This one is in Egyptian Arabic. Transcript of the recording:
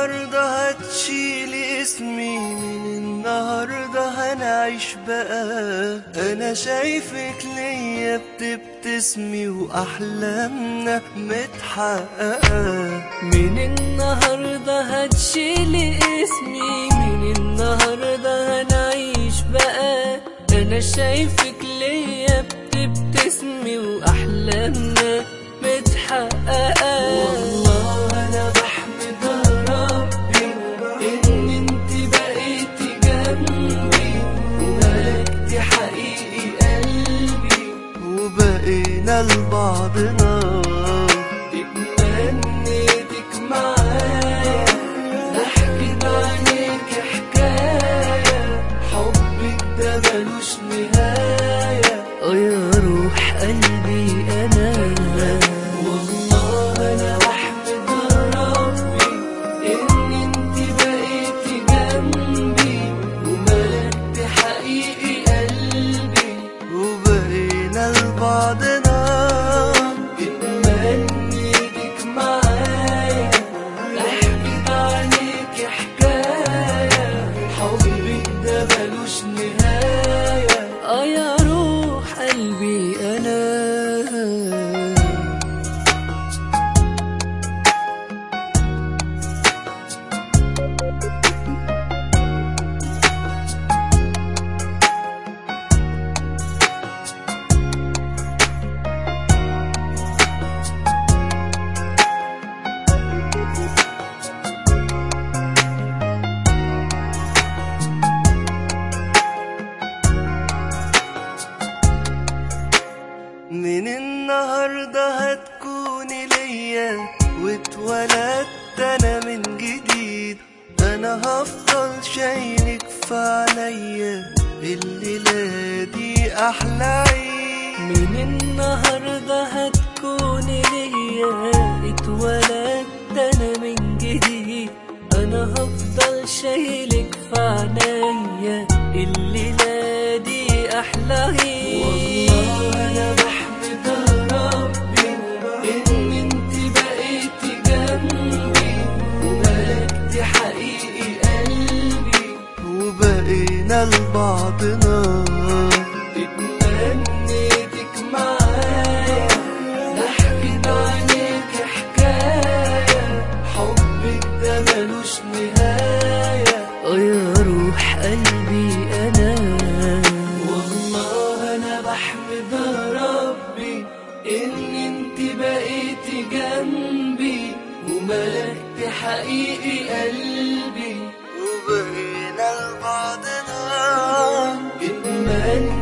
النهاردة هتشيل اسمي من النهاردة هنعيش بقى أنا شايفك ليا بتبتسمي وأحلامنا متحققة من النهاردة هتشيلي اسمي من النهاردة هنعيش بقى أنا شايفك ليا بتبتسمي وأحلامنا متحققة والله أنا بحمد ربي إن انت بقيتي جنبي وملكتي حقيقي قلبي وبقينا لبعضنا اتمنيتك معايا ضحكت عليك حكاية حبك ده ملوش نهاية اه يا روح قلبي أنا والله أنا بحمد ربي إن انت بقيتي جنبي وملكت حقيقي قلبي وبقينا لبعضنا اتمنيتك معايا احكي عليك حكاية حبك ده ملوش نهاية اه يا روح قلبي انا من النهاردة هتكوني ليا واتولدت انا من جديد انا هفضل شايلك في عينيا الليلة دي احلى عيد من النهاردة هتكوني ليا اتولدت انا من جديد انا هفضل شايلك في عينيا الليلة دي احلى عيد والله انا بحمد ربي ان انت بقيتي جنبي وملكتي حقيقي قلبي وبقينا لبعضنا اتمنيتك معايا ضحكت عليك حكاية حبك ده ملوش نهاية اه يا روح قلبي أنا والله أنا بحمد ربي إن انت بقيتي جنبي وملكت حقيقي قلبي وبقينا لبعضنا اتمنى